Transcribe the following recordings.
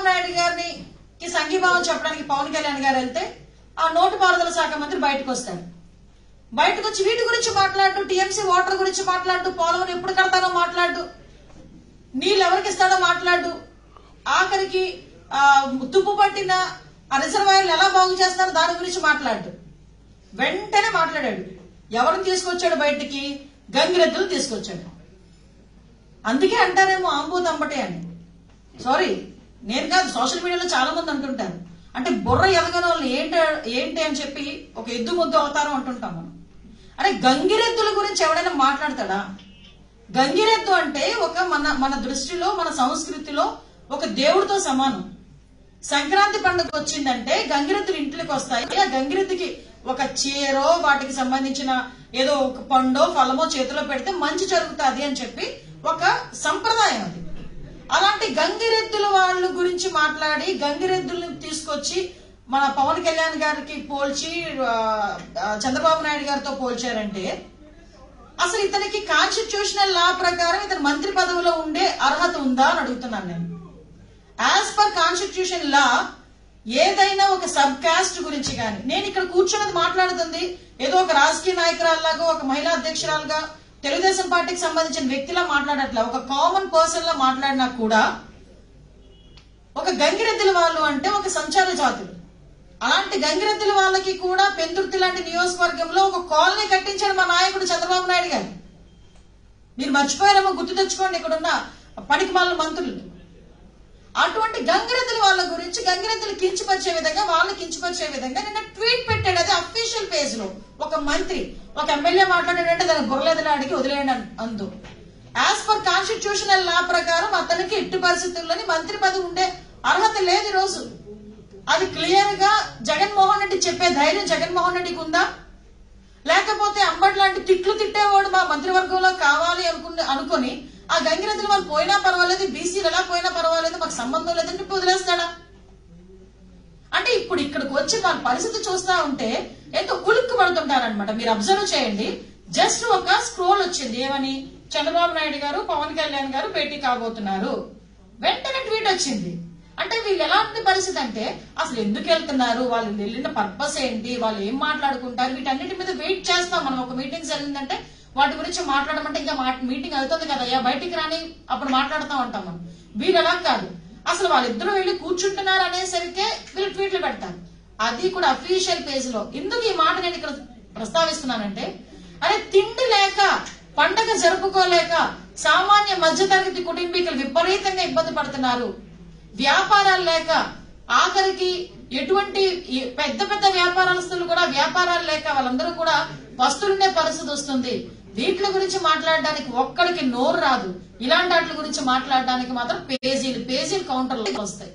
చంద్రబాబు నాయుడు గారిని కి సంఘీభావం చెప్పడానికి పవన్ కళ్యాణ్ గారు వెళ్తే ఆ నోటు పారుదల శాఖ మంత్రి బయటకు వస్తాడు బయటకు వచ్చి వీటి గురించి మాట్లాడు టీఎంసీ వాటర్ గురించి మాట్లాడు పోలవరం ఎప్పుడు కడతానో మాట్లాడు నీళ్ళు ఎవరికి ఇస్తాడో మాట్లాడు ఆఖరికి ఆ, తుప్పు పట్టిన ఆ రిజర్వాయర్లు ఎలా బాగు చేస్తారో దాని గురించి మాట్లాడు వెంటనే మాట్లాడాడు ఎవరిని తీసుకొచ్చాడు బయటికి గంగిరెద్దులు తీసుకొచ్చాడు అందుకే అంటారేమో ఆంబోత్ అంబటే అని సారీ నేను కాదు సోషల్ మీడియాలో చాలా మంది అంటుంటారు అంటే బుర్ర ఎదగని వాళ్ళని ఏంటి ఏంటి అని చెప్పి ఒక ఎద్దు ముద్దు అవుతారు అంటుంటాం మనం అంటే గంగిరెద్దుల గురించి ఎవడైనా మాట్లాడతాడా గంగిరెద్దు అంటే ఒక మన మన దృష్టిలో మన సంస్కృతిలో ఒక దేవుడితో సమానం సంక్రాంతి పండుగ వచ్చిందంటే గంగిరెద్దులు ఇంట్లోకి వస్తాయి ఆ గంగిరెద్దుకి ఒక చీరో వాటికి సంబంధించిన ఏదో ఒక పండో ఫలమో చేతిలో పెడితే మంచి జరుగుతుంది అని చెప్పి ఒక సంప్రదాయం అది అలాంటి గంగిరెద్దుల వాళ్ళ గురించి మాట్లాడి గంగిరెద్దుల్ని తీసుకొచ్చి మన పవన్ కళ్యాణ్ గారికి పోల్చి ఆ, ఆ, చంద్రబాబు నాయుడు గారితో పోల్చారంటే అసలు ఇతనికి కాన్స్టిట్యూషనల్ లా ప్రకారం ఇతను మంత్రి పదవిలో ఉండే అర్హత ఉందా అని అడుగుతున్నాను నేను యాజ్ పర్ కాన్స్టిట్యూషన్ లా ఏదైనా ఒక సబ్ కాస్ట్ గురించి కానీ నేను ఇక్కడ కూర్చున్నది మాట్లాడుతుంది ఏదో ఒక రాజకీయ నాయకురాల్లాగా ఒక మహిళా అధ్యక్షురాలుగా తెలుగుదేశం పార్టీకి సంబంధించిన వ్యక్తిలా మాట్లాడట్లే ఒక కామన్ పర్సన్ లా మాట్లాడినా కూడా ఒక గంగిరెద్దుల వాళ్ళు అంటే ఒక సంచార జాతులు అలాంటి గంగిరెద్దుల వాళ్ళకి కూడా పెందుర్తి లాంటి నియోజకవర్గంలో ఒక కాలనీ కట్టించాడు మా నాయకుడు చంద్రబాబు నాయుడు గారు మీరు మర్చిపోయారేమో గుర్తు తెచ్చుకోండి ఇక్కడ ఉన్న పనికి మాల మంత్రులు అటువంటి గంగిరెద్దుల వాళ్ళ గురించి గంగిరెద్దులు కించపరిచే విధంగా వాళ్ళు కించపరిచే విధంగా నిన్న ట్వీట్ పెట్టాడు అది అఫీషియల్ పేజ్ లో ఒక మంత్రి ఒక ఎమ్మెల్యే మాట్లాడాడంటే దాని బుర్రలేదులా అడిగి వదిలేయండి అన్- అందు యాజ్ పర్ కాన్స్టిట్యూషనల్ లా ప్రకారం అతనికి ఎట్టి పరిస్థితుల్లోని మంత్రి పదవి ఉండే అర్హత లేదు ఈ రోజు అది క్లియర్ గా జగన్మోహన్ రెడ్డి చెప్పే ధైర్యం జగన్మోహన్ రెడ్డికి ఉందా లేకపోతే అంబటి లాంటి తిట్లు తిట్టేవాడు మా మంత్రివర్గంలో కావాలి అనుకుని అనుకుని ఆ గంగిరెద్దులు వాళ్ళు పోయినా పర్వాలేదు బీసీలు ఎలా పోయినా పర్వాలేదు మాకు సంబంధం లేదని చెప్పి వదిలేస్తాడా అంటే ఇప్పుడు ఇక్కడికి వచ్చి వాళ్ళ పరిస్థితి చూస్తా ఉంటే ఎంతో ఉలిక్కు పడుతుంటారనమాట మీరు అబ్జర్వ్ చేయండి జస్ట్ ఒక స్క్రోల్ వచ్చింది ఏమని చంద్రబాబు నాయుడు గారు పవన్ కళ్యాణ్ గారు భేటీ కాబోతున్నారు వెంటనే ట్వీట్ వచ్చింది అంటే వీళ్ళు ఎలాంటి పరిస్థితి అంటే అసలు ఎందుకు వెళ్తున్నారు వాళ్ళు వెళ్ళిన పర్పస్ ఏంటి వాళ్ళు ఏం మాట్లాడుకుంటారు వీటన్నిటి మీద వెయిట్ చేస్తాం మనం ఒక మీటింగ్స్ వెళ్ళిందంటే వాటి గురించి మాట్లాడమంటే ఇంకా మీటింగ్ అవుతుంది కదయ్యా బయటికి రాని అప్పుడు మాట్లాడుతూ ఉంటాం మనం వీళ్ళు ఎలా కాదు అసలు వాళ్ళిద్దరూ వెళ్ళి కూర్చుంటున్నారు అనేసరికే వీళ్ళు ట్వీట్లు పెడతారు అది కూడా అఫీషియల్ పేజ్ లో ఎందుకు ఈ మాట నేను ఇక్కడ ప్రస్తావిస్తున్నానంటే అరే తిండి లేక పండగ జరుపుకోలేక సామాన్య మధ్యతరగతి కుటుంబీకులు విపరీతంగా ఇబ్బంది పడుతున్నారు వ్యాపారాలు లేక ఆఖరికి ఎటువంటి ఈ పెద్ద పెద్ద వ్యాపారస్తులు కూడా వ్యాపారాలు లేక వాళ్ళందరూ కూడా పస్తులుండే పరిస్థితి వస్తుంది వీటి గురించి మాట్లాడడానికి ఒక్కడికి నోరు రాదు ఇలాంటి వాటి గురించి మాట్లాడడానికి మాత్రం పేజీలు పేజీలు కౌంటర్లు వస్తాయి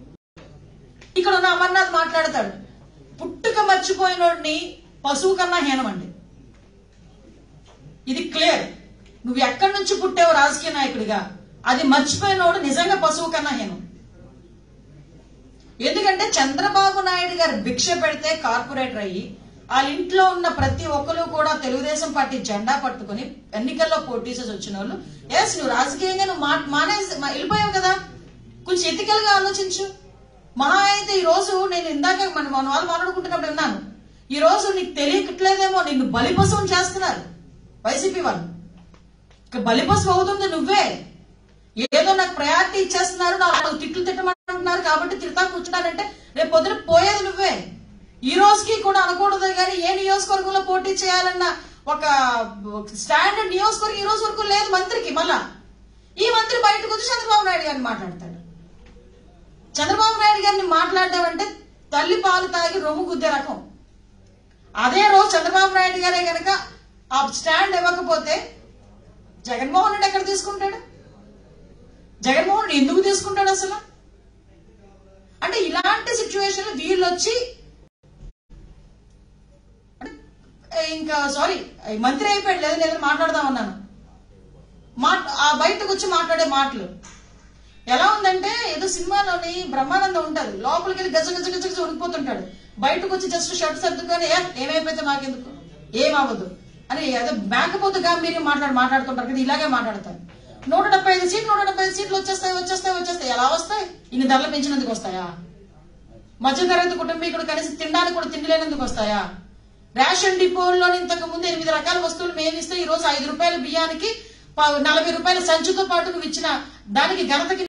ఇక్కడ ఉన్న అమర్నాథ్ మాట్లాడతాడు పుట్టుక మర్చిపోయినోడిని పశువు కన్నా హీనం అండి ఇది క్లియర్ నువ్వు ఎక్కడి నుంచి పుట్టావు రాజకీయ నాయకుడిగా అది మర్చిపోయినోడు నిజంగా పశువు కన్నా హీనం ఎందుకంటే చంద్రబాబు నాయుడు గారు భిక్ష పెడితే కార్పొరేటర్ అయ్యి వాళ్ళ ఇంట్లో ఉన్న ప్రతి ఒక్కరు కూడా తెలుగుదేశం పార్టీ జెండా పట్టుకుని ఎన్నికల్లో పోటీ చేసి వచ్చిన వాళ్ళు ఎస్ నువ్వు రాజకీయంగా నువ్వు మా మానేసి మా- వెళ్ళిపోయావు కదా కొంచెం ఎథికల్ గా ఆలోచించు మహా అయితే ఈ రోజు నేను ఇందాక మన మన వాళ్ళు మాట్లాడుకుంటున్నప్పుడు విన్నాను ఈ రోజు నీకు తెలియట్లేదేమో నిన్ను బలిపశువం చేస్తున్నారు వైసీపీ వాళ్ళు ఇక బలిపశువు అవుతుంది నువ్వే ఏదో నాకు ప్రయారిటీ ఇచ్చేస్తున్నారు నాకు తిట్లు తిట్టమంటున్నారు కాబట్టి తిడతా కూర్చున్నానంటే రేపు పొద్దున పోయేది నువ్వే ఈ రోజుకి కూడా అనకూడదు కానీ ఏ నియోజకవర్గంలో పోటీ చేయాలన్న ఒక స్టాండర్డ్ నియోజకవర్గం ఈ రోజు వరకు లేదు మంత్రికి మళ్ళా ఈ మంత్రి బయటకు వచ్చి చంద్రబాబు నాయుడు గారిని మాట్లాడతాడు చంద్రబాబు నాయుడు గారిని మాట్లాడడం అంటే తల్లి పాలు తాగి రొమ్ము గుద్దే రకం అదే రోజు చంద్రబాబు నాయుడు గారే గనక ఆ స్టాండ్ ఇవ్వకపోతే జగన్మోహన్ రెడ్డి ఎక్కడ తీసుకుంటాడు జగన్మోహన్ రెడ్డి ఎందుకు తీసుకుంటాడు అసలు అంటే ఇలాంటి సిచ్యువేషన్ వీళ్ళు వచ్చి అంటే ఇంకా సారీ మంత్రి అయిపోయాడు లేదు నేను మాట్లాడదాం అన్నాను మాట ఆ బయటకు వచ్చి మాట్లాడే మాటలు ఎలా ఉందంటే ఏదో సినిమాలోని బ్రహ్మానందం ఉంటది లోపలికి వెళ్ళి గజ గజ గజ గజ ఉనిపోతుంటాడు బయటకు వచ్చి జస్ట్ షర్ట్ సర్దుకొని "ఏ, ఏమైపోతే మాకెందుకు ఏమవ్వదు అని ఏదో మేకపోతే గాంభీర్యం మాట్లాడి మాట్లాడుతుంటారు కదా ఇలాగే మాట్లాడతారు నూట డెబ్బై ఐదు సీట్లు నూట డెబ్బై ఐదు సీట్లు వచ్చేస్తాయి వచ్చేస్తాయి వచ్చేస్తాయి ఎలా వస్తాయి ఇన్ని ధరలు పెంచినందుకు వస్తాయా మధ్యతరగతి కుటుంబీకుడు కలిసి తినడానికి కూడా తిండి లేనందుకు వస్తాయా రేషన్ డిపోల్లో ఇంతకు ముందు ఎనిమిది రకాల వస్తువులు మేము ఇస్తే ఈ రోజు ఐదు రూపాయల బియ్యానికి ప- నలభై రూపాయల సంచితో పాటు నువ్వు ఇచ్చిన దానికి ఘనతకి